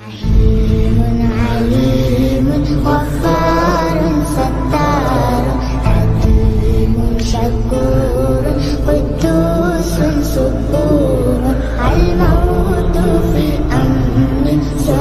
رحيم عليم غفار ستار حكيم شكور قدوس صبور الموت في أمن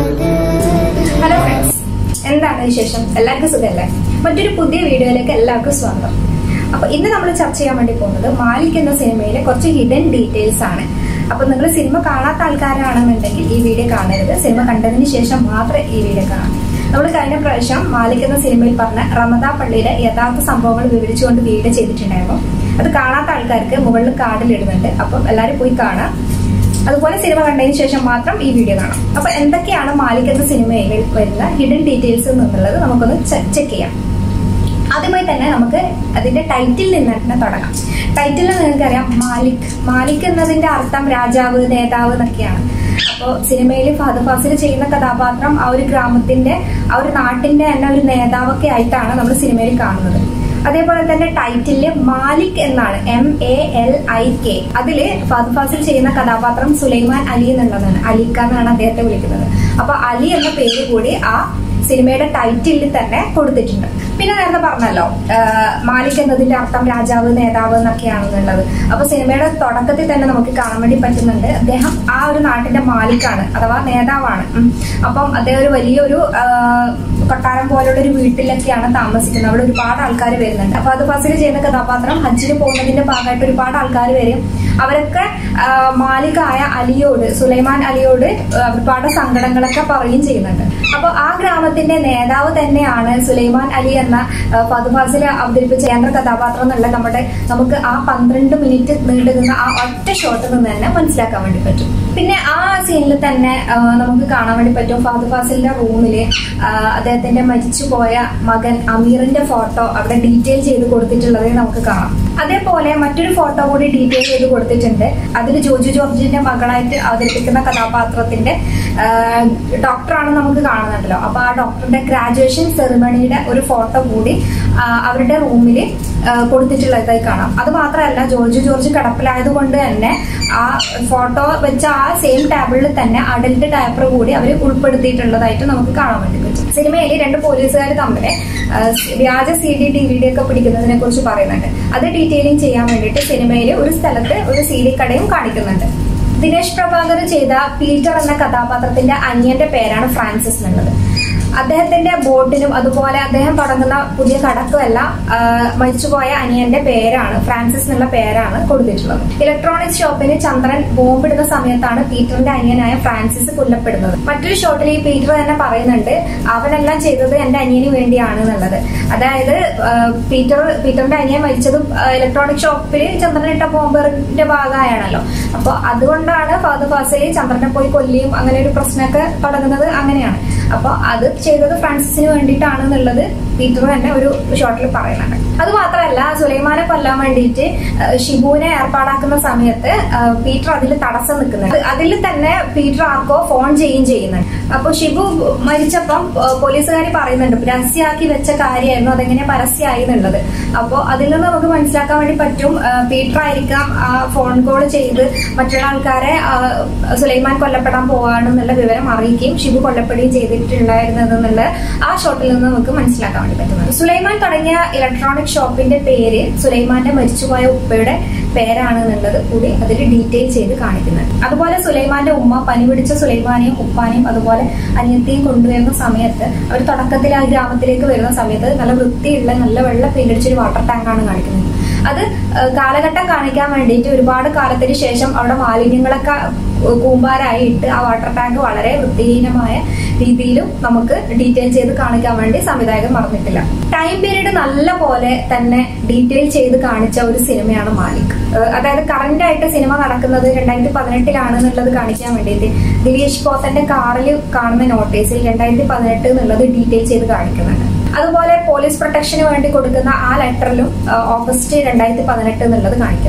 صدر hello friends എന്താണ് വിശേഷം എല്ലാവർക്കും സുഖമല്ലേ മറ്റൊരു പുതിയ വീഡിയോയിലേക്ക് എല്ലാവർക്കും സ്വാഗതം അപ്പൊ ഇന്ന് നമ്മൾ ചർച്ച ചെയ്യാൻ വേണ്ടി പോകുന്നത് മാലിക് എന്ന സിനിമയിലെ കുറച്ച് ഹിഡൻ ഡീറ്റെയിൽസ് ആണ് അപ്പൊ നിങ്ങൾ സിനിമ കാണാത്ത ആൾക്കാരാണെന്നുണ്ടെങ്കിൽ ഈ വീഡിയോ കാണരുത് സിനിമ കണ്ടതിന് ശേഷം മാത്രമേ ഈ വീഡിയോ കാണാം നമ്മൾ കഴിഞ്ഞ പ്രാവശ്യം മാലിക് എന്ന സിനിമയിൽ പറഞ്ഞ റമദാ പള്ളിയിലെ യഥാർത്ഥ സംഭവങ്ങൾ വിവരിച്ചുകൊണ്ട് വീഡിയോ ചെയ്തിട്ടുണ്ടായിരുന്നു അത് കാണാത്ത ആൾക്കാർക്ക് മുകളിൽ കാർഡിൽ ഇടുന്നുണ്ട് അപ്പം എല്ലാവരും പോയി കാണാം അതുപോലെ സിനിമ കണ്ടതിന് ശേഷം മാത്രം ഈ വീഡിയോ കാണാം അപ്പൊ എന്തൊക്കെയാണ് മാലിക് എന്ന സിനിമയിൽ വരുന്ന ഹിഡൻ ഡീറ്റെയിൽസ് എന്നുള്ളത് നമുക്കൊന്ന് ചെക്ക് ചെയ്യാം ആദ്യമായി തന്നെ നമുക്ക് അതിന്റെ ടൈറ്റിൽ നിന്ന് തന്നെ തുടങ്ങാം ടൈറ്റിൽ നിങ്ങൾക്കറിയാം മാലിക് മാലിക് എന്നതിന്റെ അർത്ഥം രാജാവ് നേതാവ് എന്നൊക്കെയാണ് അപ്പോൾ സിനിമയിൽ ഫഹദ് ഫാസിൽ ചെയ്യുന്ന കഥാപാത്രം ആ ഒരു ഗ്രാമത്തിന്റെ ആ ഒരു നാട്ടിന്റെ തന്നെ ഒരു നേതാവൊക്കെ ആയിട്ടാണ് നമ്മൾ സിനിമയിൽ കാണുന്നത് അതേപോലെ തന്നെ ടൈറ്റില് മാലിക് എന്നാണ് M A L I K അതില് ഫഹദ് ഫാസിൽ ചെയ്യുന്ന കഥാപാത്രം സുലൈമാൻ അലി എന്നുള്ളതാണ് അലിക്ക എന്നാണ് അദ്ദേഹത്തെ വിളിക്കുന്നത് അപ്പൊ അലി എന്ന പേര് കൂടി ആ സിനിമയുടെ ടൈറ്റിലിൽ തന്നെ കൊടുത്തിട്ടുണ്ട് പിന്നെ നേരത്തെ പറഞ്ഞല്ലോ ആ, മാലിക് എന്നതിന്റെ അർത്ഥം രാജാവ് നേതാവ് എന്നൊക്കെയാണെന്നുള്ളത് അപ്പൊ സിനിമയുടെ തുടക്കത്തിൽ തന്നെ നമുക്ക് കാണാൻ വേണ്ടി പറ്റുന്നുണ്ട് അദ്ദേഹം ആ ഒരു നാട്ടിന്റെ മാലിക്കാണ് അഥവാ നേതാവാണ് ഉം. അപ്പം അദ്ദേഹം ഒരു വലിയൊരു ആ, കൊട്ടാരം പോലുള്ള ഒരു വീട്ടിലൊക്കെയാണ് താമസിക്കുന്നത് അവിടെ ഒരുപാട് ആൾക്കാർ വരുന്നുണ്ട് അപ്പൊ അത് ഫസിൽ ചെയ്യുന്ന കഥാപാത്രം ഹജ്ജിന് പോകുന്നതിന്റെ ഭാഗമായിട്ട് ഒരുപാട് ആൾക്കാർ വരും അവരൊക്കെ ആ, മാലികായ അലിയോട് സുലൈമാൻ അലിയോട് ആ, ഒരുപാട് സങ്കടങ്ങളൊക്കെ പറയുകയും ചെയ്യുന്നുണ്ട് അപ്പൊ ആ ഗ്രാമത്തിന്റെ നേതാവ് തന്നെയാണ് സുലൈമാൻ അലി എന്ന ആ, ഫഹദ് ഫാസിൽ അവതരിപ്പിച്ച കേന്ദ്ര കഥാപാത്രം എന്നുള്ള നമ്മുടെ നമുക്ക് ആ പന്ത്രണ്ട് മിനിറ്റ് നീണ്ടു നിന്ന ആ ഒറ്റ ഷോട്ടിൽ നിന്ന് തന്നെ മനസ്സിലാക്കാൻ വേണ്ടി പറ്റും പിന്നെ ആ സീനിൽ തന്നെ ആ, നമുക്ക് കാണാൻ വേണ്ടി പറ്റും ഫഹദ് ഫാസിലിന്റെ റൂമില് ആ, അദ്ദേഹത്തിന്റെ മരിച്ചുപോയ മകൻ അമീറിന്റെ ഫോട്ടോ അവിടെ ഡീറ്റെയിൽ ചെയ്ത് കൊടുത്തിട്ടുള്ളത് നമുക്ക് കാണാം അതേപോലെ മറ്റൊരു ഫോട്ടോ കൂടി ഡീറ്റെയിൽ ചെയ്ത് കൊടുത്തിട്ടുണ്ട് അതിൽ ജോജു ജോർജിന്റെ മകളായിട്ട് അവതരിപ്പിക്കുന്ന കഥാപാത്രത്തിന്റെ ആ, ഡോക്ടറാണ് നമുക്ക് കാണുന്നുണ്ടല്ലോ അപ്പൊ ആ ഡോക്ടറിന്റെ ഗ്രാജുവേഷൻ സെറിമണിയുടെ ഒരു ഫോട്ടോ കൂടി ആ, അവരുടെ റൂമിൽ കൊടുത്തിട്ടുള്ളതായി കാണാം അത് മാത്രമല്ല ജോർജ് ജോർജ് കിടപ്പിലായത് കൊണ്ട് തന്നെ ആ ഫോട്ടോ വെച്ച ആ സെയിം ടേബിളിൽ തന്നെ അഡൽട്ട് ഡയപ്പർ കൂടി അവർ ഉൾപ്പെടുത്തിയിട്ടുള്ളതായിട്ട് നമുക്ക് കാണാൻ വേണ്ടി പറ്റും സിനിമയിൽ രണ്ട് പോലീസുകാർ തമ്മിൽ ആ, വ്യാജ C D T V D ഒക്കെ പിടിക്കുന്നതിനെ കുറിച്ച് പറയുന്നുണ്ട് അത് ഡീറ്റെയിലിംഗ് ചെയ്യാൻ വേണ്ടിയിട്ട് സിനിമയിൽ ഒരു സ്ഥലത്ത് ഒരു സി ഡി കടയും കാണിക്കുന്നുണ്ട് ദിനേശ് പ്രഭാകർ ചെയ്ത പീറ്റർ എന്ന കഥാപാത്രത്തിന്റെ അനിയന്റെ പേരാണ് ഫ്രാൻസിസ് എന്നുള്ളത് അദ്ദേഹത്തിന്റെ ബോട്ടിനും അതുപോലെ അദ്ദേഹം തുടങ്ങുന്ന പുതിയ കടക്കുമെല്ലാം ആ, മരിച്ചുപോയ അനിയന്റെ പേരാണ് ഫ്രാൻസിസ് എന്നുള്ള പേരാണ് കൊടുത്തിട്ടുള്ളത് ഇലക്ട്രോണിക്സ് ഷോപ്പിന് ചന്ദ്രൻ ബോംബിടുന്ന സമയത്താണ് പീറ്ററിന്റെ അനിയനായ ഫ്രാൻസിസ് കൊല്ലപ്പെടുന്നത് മറ്റൊരു ഷോട്ടിൽ ഈ പീറ്റർ തന്നെ പറയുന്നുണ്ട് അവനെല്ലാം ചെയ്തത് എന്റെ അനിയന് വേണ്ടിയാണ് എന്നുള്ളത് അതായത് ആ, പീറ്റർ പീറ്ററിന്റെ അനിയൻ മരിച്ചതും ഇലക്ട്രോണിക് ഷോപ്പിൽ ചന്ദ്രൻ ഇട്ട ബോംബറിന്റെ ഭാഗമായാണല്ലോ അപ്പൊ അതുകൊണ്ടാണ് ഫാദർ ഫാസിലി ചന്ദ്രനെ പോയി കൊല്ലിയും അങ്ങനെ ഒരു പ്രശ്നമൊക്കെ തുടങ്ങുന്നത് അങ്ങനെയാണ് അപ്പൊ അത് ചെയ്തത് ഫ്രാൻസിസിന് വേണ്ടിയിട്ടാണ് എന്നുള്ളത് പീറ്റർ തന്നെ ഒരു ഷോട്ടിൽ പറയുന്നുണ്ട് അത് മാത്രമല്ല സുലൈമാനെ കൊല്ലാൻ വേണ്ടിയിട്ട് ആ, ഷിബുവിനെ ഏർപ്പാടാക്കുന്ന സമയത്ത് ആ, പീറ്റർ അതിൽ തടസ്സം നിൽക്കുന്നുണ്ട് അതിൽ തന്നെ പീറ്റർ ആർക്കോ ഫോൺ ചെയ്യുകയും ചെയ്യുന്നുണ്ട് അപ്പൊ ഷിബു മരിച്ചപ്പം ആ, പോലീസുകാർ പറയുന്നുണ്ട് രഹസ്യമാക്കി വെച്ച കാര്യമായിരുന്നു അതെങ്ങനെ പരസ്യമായി എന്നുള്ളത് അപ്പോൾ അതിൽ നിന്ന് നമുക്ക് മനസ്സിലാക്കാൻ വേണ്ടി പറ്റും ആ, പീറ്റർ ആയിരിക്കാം ആ ഫോൺ കോൾ ചെയ്ത് മറ്റുള്ള ആൾക്കാരെ ആ, സുലൈമാൻ കൊല്ലപ്പെടാൻ പോവാണെന്നുള്ള വിവരം അറിയിക്കുകയും ഷിബു കൊല്ലപ്പെടുകയും ചെയ്തിട്ടുണ്ടായിരുന്നത് എന്നുള്ള ആ ഷോട്ടിൽ നിന്ന് നമുക്ക് മനസ്സിലാക്കാൻ വേണ്ടി പറ്റുന്നത് സുലൈമാൻ തുടങ്ങിയ ഇലക്ട്രോണിക് ഷോപ്പിന്റെ പേര് സുലൈമാന്റെ മരിച്ചുപോയ ഉപ്പയുടെ പേരാണ് എന്നുള്ളത് കൂടി അതിൽ ഡീറ്റെയിൽ ചെയ്ത് കാണിക്കുന്നുണ്ട് അതുപോലെ സുലൈമാന്റെ ഉമ്മ പനി പിടിച്ച സുലൈമാനെയും ഉപ്പാനെയും അതുപോലെ അനിയത്തെയും കൊണ്ടുവരുന്ന സമയത്ത് അവർ തുടക്കത്തിൽ ആ ഗ്രാമത്തിലേക്ക് വരുന്ന സമയത്ത് നല്ല വൃത്തിയുള്ള നല്ല വെള്ള പെയിന്റടിച്ചൊരു വാട്ടർ ടാങ്കാണ് കാണിക്കുന്നത് അത് ഏഹ്, കാലഘട്ടം കാണിക്കാൻ വേണ്ടിയിട്ട് ഒരുപാട് കാലത്തിന് ശേഷം അവിടെ മാലിന്യങ്ങളൊക്കെ കൂമ്പാരായി ഇട്ട് ആ വാട്ടർ ടാങ്ക് വളരെ വൃത്തിഹീനമായ രീതിയിലും നമുക്ക് ഡീറ്റെയിൽ ചെയ്ത് കാണിക്കാൻ വേണ്ടി സംവിധായകൻ മറന്നിട്ടില്ല ടൈം പീരീഡ് നല്ല പോലെ തന്നെ ഡീറ്റെയിൽ ചെയ്ത് കാണിച്ച ഒരു സിനിമയാണ് മാലിക് ഏഹ് അതായത് കറന്റ് ആയിട്ട് സിനിമ നടക്കുന്നത് രണ്ടായിരത്തി പതിനെട്ടിലാണ് എന്നുള്ളത് കാണിക്കാൻ വേണ്ടിയിട്ട് ദിലീഷ് പോത്തന്റെ കാറിൽ കാണുന്ന നോട്ടീസിൽ രണ്ടായിരത്തി പതിനെട്ട് എന്നുള്ളത് ഡീറ്റെയിൽ ചെയ്ത് കാണിക്കുന്നുണ്ട് അതുപോലെ പോലീസ് പ്രൊട്ടക്ഷന് വേണ്ടി കൊടുക്കുന്ന ആ ലെറ്ററിലും ഓഗസ്റ്റ് രണ്ടായിരത്തി പതിനെട്ട് എന്നുള്ളത് കാണിക്കുന്നുണ്ട്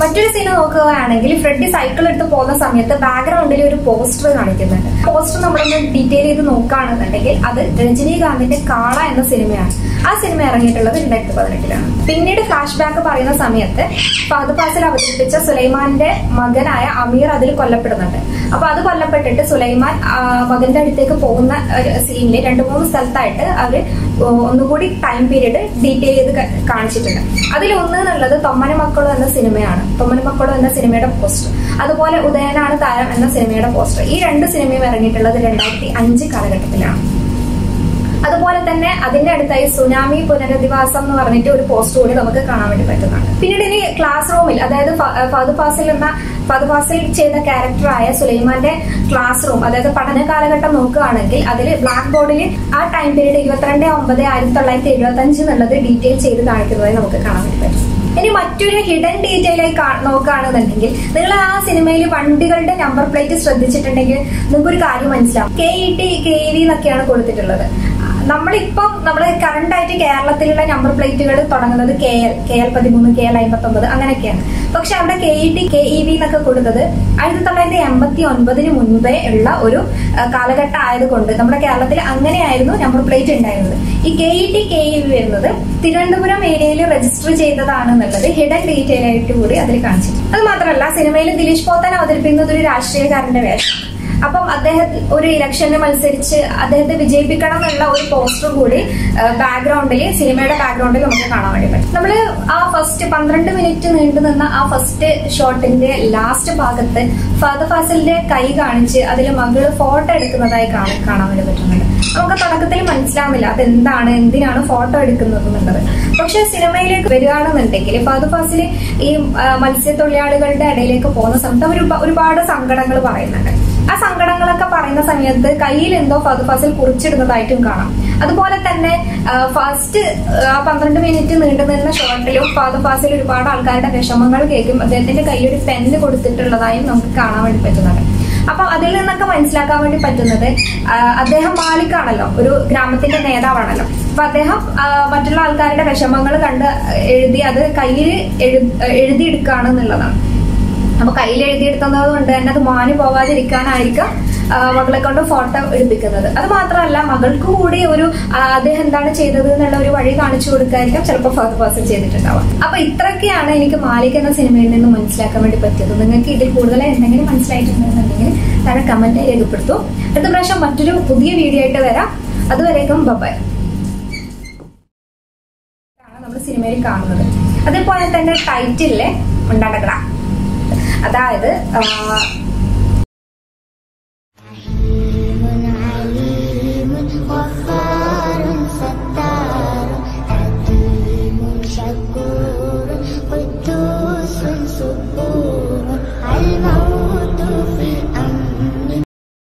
മറ്റൊരു സീൻ നോക്കുകയാണെങ്കിൽ ഫ്രെഡി സൈക്കിൾ എടുത്ത് പോകുന്ന സമയത്ത് ബാക്ക്ഗ്രൗണ്ടിൽ ഒരു പോസ്റ്റർ കാണിക്കുന്നുണ്ട് പോസ്റ്റർ നമ്മളൊന്ന് ഡീറ്റെയിൽ ചെയ്ത് നോക്കുകയാണെന്നുണ്ടെങ്കിൽ അത് രജനീകാന്തിന്റെ കാള എന്ന സിനിമയാണ് ആ സിനിമ ഇറങ്ങിയിട്ടുള്ളത് രണ്ടായിരത്തി പതിനെട്ടിലാണ് പിന്നീട് ഫ്ലാഷ് ബാക്ക് പറയുന്ന സമയത്ത് ഫഹദ് ഫാസിൽ അവതരിപ്പിച്ച സുലൈമാന്റെ മകനായ അമീർ അതിൽ കൊല്ലപ്പെടുന്നുണ്ട് അപ്പൊ അത് കൊല്ലപ്പെട്ടിട്ട് സുലൈമാൻ ആ, മകന്റെ അടുത്തേക്ക് പോകുന്ന ഒരു സീനിൽ രണ്ടു മൂന്ന് സ്ഥലത്തായിട്ട് അവര് ഒന്നുകൂടി ടൈം പീരീഡ് ഡീറ്റെയിൽ ചെയ്ത് ക- കാണിച്ചിട്ടുണ്ട് അതിൽ ഒന്ന് എന്നുള്ളത് തൊമ്മന മക്കളും എന്ന സിനിമയാണ് തൊമ്മന മക്കളും എന്ന സിനിമയുടെ പോസ്റ്റർ അതുപോലെ ഉദയനാണ് താരം എന്ന സിനിമയുടെ പോസ്റ്റർ ഈ രണ്ട് സിനിമയും ഇറങ്ങിയിട്ടുള്ളത് രണ്ടായിരത്തി അഞ്ച് കാലഘട്ടത്തിലാണ് അതുപോലെ തന്നെ അതിന്റെ അടുത്തായി സുനാമി പുനരധിവാസം എന്ന് പറഞ്ഞിട്ട് ഒരു പോസ്റ്റ് കൂടി നമുക്ക് കാണാൻ വേണ്ടി പറ്റുന്നുണ്ട് പിന്നീട് ഇനി ക്ലാസ് റൂമിൽ അതായത് ഫ- ഫഹദ് ഫാസിൽ എന്ന ഫഹദ് ഫാസിൽ ചെയ്ത ക്യാരക്ടറായ സുലൈമാന്റെ ക്ലാസ് റൂം അതായത് പഠന കാലഘട്ടം നോക്കുകയാണെങ്കിൽ അതിൽ ബ്ലാക്ക് ബോർഡിൽ ആ ടൈം പീരീഡ് ഇരുപത്തിരണ്ട് ഒമ്പത് ആയിരത്തി തൊള്ളായിരത്തി എഴുപത്തി അഞ്ച് എന്നുള്ളത് ഡീറ്റെയിൽ ചെയ്ത് കാണിക്കുന്നതായി നമുക്ക് കാണാൻ വേണ്ടി പറ്റും ഇനി മറ്റൊരു ഹിഡൻ ഡീറ്റെയിലായി നോക്കുകയാണെന്നുണ്ടെങ്കിൽ നിങ്ങൾ ആ സിനിമയിൽ വണ്ടികളുടെ നമ്പർ പ്ലേറ്റ് ശ്രദ്ധിച്ചിട്ടുണ്ടെങ്കിൽ നിങ്ങൾക്ക് ഒരു കാര്യം മനസ്സിലാവും K E T K E V എന്നൊക്കെയാണ് കൊടുത്തിട്ടുള്ളത് നമ്മളിപ്പം നമ്മുടെ കറണ്ട് ആയിട്ട് കേരളത്തിലുള്ള നമ്പർ പ്ലേറ്റുകൾ തുടങ്ങുന്നത് കെ എൽ കെ എൽ പതിമൂന്ന് കെ എൽ അമ്പത്തി ഒമ്പത് അങ്ങനെയൊക്കെയാണ് പക്ഷെ അവിടെ K E T K E V എന്നൊക്കെ കൊടുത്തത് ആയിരത്തി തൊള്ളായിരത്തി എൺപത്തി ഒൻപതിന് മുൻപേ ഉള്ള ഒരു ആ, കാലഘട്ടം ആയതുകൊണ്ട് നമ്മുടെ കേരളത്തിൽ അങ്ങനെയായിരുന്നു നമ്പർ പ്ലേറ്റ് ഉണ്ടായിരുന്നത് ഈ K E T K E V വരുന്നത് തിരുവനന്തപുരം ഏരിയയിൽ രജിസ്റ്റർ ചെയ്തതാണെന്നുള്ളത് ഹിഡൻ ഡീറ്റെയിൽ ആയിട്ട് കൂടി അതിൽ കാണിച്ചിട്ടുണ്ട് അത് മാത്രമല്ല സിനിമയിൽ ദിലീഷ് പോത്തൻ അവതരിപ്പിക്കുന്നത് ഒരു രാഷ്ട്രീയക്കാരന്റെ വേഷം അപ്പം അദ്ദേഹം ഒരു ഇലക്ഷന് മത്സരിച്ച് അദ്ദേഹത്തെ വിജയിപ്പിക്കണം എന്നുള്ള ഒരു പോസ്റ്റർ കൂടി ബാക്ക്ഗ്രൗണ്ടിൽ സിനിമയുടെ ബാക്ക്ഗ്രൗണ്ടിൽ നമുക്ക് കാണാൻ വേണ്ടി പറ്റും നമ്മള് ആ ഫസ്റ്റ് പന്ത്രണ്ട് മിനിറ്റ് നീണ്ടു നിന്ന ആ ഫസ്റ്റ് ഷോട്ടിന്റെ ലാസ്റ്റ് ഭാഗത്ത് ഫാദർ ഫാസിലിന്റെ കൈ കാണിച്ച് അതിൽ മകള് ഫോട്ടോ എടുക്കുന്നതായി കാണാൻ കാണാൻ വേണ്ടി പറ്റുന്നുണ്ട് നമുക്ക് തുടക്കത്തിൽ മനസ്സിലാവുന്നില്ല അതെന്താണ് എന്തിനാണ് ഫോട്ടോ എടുക്കുന്നത് എന്നുള്ളത് പക്ഷെ സിനിമയിലേക്ക് വരികയാണെന്നുണ്ടെങ്കിൽ ഫാദർ ഫാസിൽ ഈ ആ, മത്സ്യത്തൊഴിലാളികളുടെ ഇടയിലേക്ക് പോകുന്ന സമയത്ത് അവർ ഒരുപാ- ഒരുപാട് സങ്കടങ്ങൾ പറയുന്നുണ്ട് ആ സങ്കടങ്ങളൊക്കെ പറയുന്ന സമയത്ത് കയ്യിൽ എന്തോ ഫാദർ ഫാസിൽ കുറിച്ചിടുന്നതായിട്ടും കാണാം അതുപോലെ തന്നെ ഫസ്റ്റ് ആ പന്ത്രണ്ട് മിനിറ്റ് നീണ്ടു നിന്ന ഷോട്ടിലും ഫാദർ ഫാസിൽ ഒരുപാട് ആൾക്കാരുടെ വിഷമങ്ങൾ കേൾക്കും അദ്ദേഹത്തിന്റെ കയ്യിൽ ഒരു പെന്ന് കൊടുത്തിട്ടുള്ളതായും നമുക്ക് കാണാൻ വേണ്ടി പറ്റുന്നുണ്ട് അപ്പൊ അതിൽ നിന്നൊക്കെ മനസ്സിലാക്കാൻ വേണ്ടി പറ്റുന്നത് ആ, അദ്ദേഹം മാലിക്കാണല്ലോ ഒരു ഗ്രാമത്തിന്റെ നേതാവാണല്ലോ അപ്പൊ അദ്ദേഹം ആ, മറ്റുള്ള ആൾക്കാരുടെ വിഷമങ്ങൾ കണ്ട് എഴുതി അത് കയ്യിൽ എഴുതിയെടുക്കുകയാണ് എന്നുള്ളതാണ് അപ്പൊ കയ്യിൽ എഴുതിയെടുക്കുന്നത് കൊണ്ട് തന്നെ അത് മാനി പോകാതിരിക്കാനായിരിക്കാം ആ, മകളെ കൊണ്ട് ഫോട്ടോ എടുപ്പിക്കുന്നത് അത് മാത്രമല്ല മകൾക്ക് കൂടി ഒരു ആ, അദ്ദേഹം എന്താണ് ചെയ്തത് എന്നുള്ള ഒരു വഴി കാണിച്ചു കൊടുക്കായിരിക്കാം ചിലപ്പോൾ ഫാദർ പാസ് ചെയ്തിട്ടുണ്ടാവാം അപ്പൊ ഇത്രയൊക്കെയാണ് എനിക്ക് മാലിക് എന്ന സിനിമയിൽ നിന്ന് മനസ്സിലാക്കാൻ വേണ്ടി പറ്റിയത് നിങ്ങൾക്ക് ഇതിൽ കൂടുതൽ എന്തെങ്കിലും മനസ്സിലായിട്ടുണ്ടെന്നുണ്ടെങ്കിൽ താഴെ കമന്റ് രേഖപ്പെടുത്തൂ അടുത്ത പ്രാവശ്യം മറ്റൊരു പുതിയ വീഡിയോ ആയിട്ട് വരാം അതുവരേക്കും ബബായ് നമ്മൾ സിനിമയിൽ കാണുന്നത് അതേപോലെ തന്നെ ടൈറ്റിലെ ഉണ്ടാകട അതായത് ആ, رحيم عليم غفار